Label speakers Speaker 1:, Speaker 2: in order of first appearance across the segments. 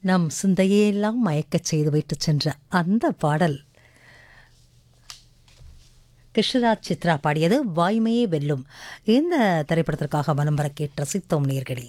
Speaker 1: நம் சிந்தையெல்லாம் மயக்கச் செய்து வைத்துச் சென்ற அந்த பாடல் கிருஷ்ணராஜ் சித்ரா பாடியது வாய்மையே வெல்லும் இந்த திரைப்படத்திற்காக மனம் வர கேட்டு ரசித்தோம் நேர்களே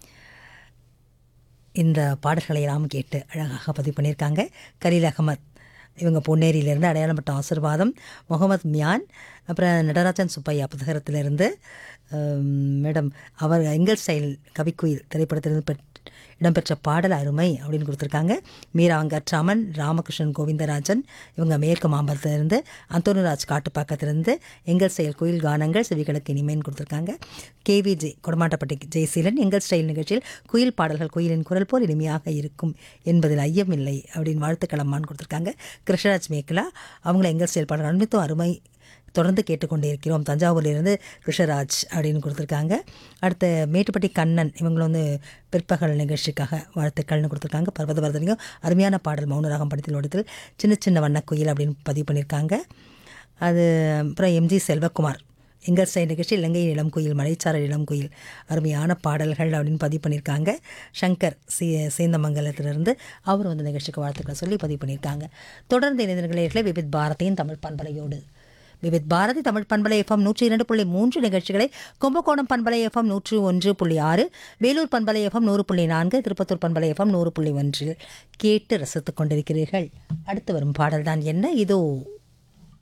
Speaker 1: இந்த பாடல்களை எல்லாம் கேட்டு அழகாக பதிவு பண்ணியிருக்காங்க கலீல் அகமத் இவங்க பொன்னேரியிலேருந்து அடையாளப்பட்ட ஆசிர்வாதம் முகமது மியான் அப்புறம் நடராஜன் சுப்பையா புத்தகத்திலிருந்து மேடம் அவர் எங்கள் ஸ்டைல் கவிக்குயில் திரைப்படத்திலிருந்து பெற் இடம்பெற்ற பாடல் அருமை அப்படின்னு கொடுத்துருக்காங்க மீரா வெங்கட்ராமன் ராமகிருஷ்ணன் கோவிந்தராஜன் இவங்க மேற்கு மாம்பலத்திலிருந்து அந்தோனிராஜ் காட்டுப்பாக்கத்திலிருந்து எங்கள் ஸ்டைல் குயில் கானங்கள் செவிகளுக்கு இனிமேன்னு கொடுத்துருக்காங்க கேவிஜே கொடமாட்டப்பட்டி ஜெயசீலன் எங்கள் ஸ்டைல் நிகழ்ச்சியில் குயில் பாடல்கள் குயிலின் குரல் போல் இனிமையாக இருக்கும் என்பதில் ஐயமில்லை அப்படின்னு வாழ்த்துக்களம்மான்னு கொடுத்துருக்காங்க கிருஷ்ணராஜ் மேக்கலா அவங்கள எங்கள் ஸ்டைல் பாடல் அன்பித்தும் அருமை தொடர்ந்து கேட்டுக்கொண்டே இருக்கிறோம் தஞ்சாவூர்லேருந்து கிருஷ்ணராஜ் அப்படின்னு கொடுத்துருக்காங்க அடுத்து மேட்டுப்பட்டி கண்ணன் இவங்களும் வந்து பிற்பகல் நிகழ்ச்சிக்காக வாழ்த்துக்கள்னு கொடுத்துருக்காங்க பர்வதவர்தனையும் அருமையான பாடல் மௌனராகம் படத்தில் ஓடத்தில் சின்ன சின்ன வண்ணக்குயில் அப்படின்னு பதிவு பண்ணியிருக்காங்க அது அப்புறம் எம்ஜி செல்வகுமார் எங்கள் சைடு நிகழ்ச்சி இலங்கை இளம் கோயில் மலைச்சாரல் இளம் கோயில் அருமையான பாடல்கள் அப்படின்னு பதிவு பண்ணியிருக்காங்க சங்கர் சி சேந்தமங்கலத்திலிருந்து அவர் வந்து நிகழ்ச்சிக்கு வாழ்த்துக்களை சொல்லி பதிவு பண்ணியிருக்காங்க தொடர்ந்து இணைந்த நிகழ்ச்சிகளை விவித் பாரதியின் தமிழ் பண்பலையோடு விவித் பாரதி தமிழ் பண்பலை எஃப்எம் நூற்றி இரண்டு புள்ளி மூன்று நிகழ்ச்சிகளை கும்பகோணம் பண்பலை எஃப்எம் நூற்று ஒன்று புள்ளி ஆறு வேலூர் பண்பலை எஃப்எம் நூறு புள்ளி நான்கு திருப்பத்தூர் பண்பலை எஃப்எம் நூறு புள்ளி ஒன்றில் கேட்டு ரசித்துக் கொண்டிருக்கிறீர்கள் அடுத்து வரும் பாடல்தான் என்ன இதோ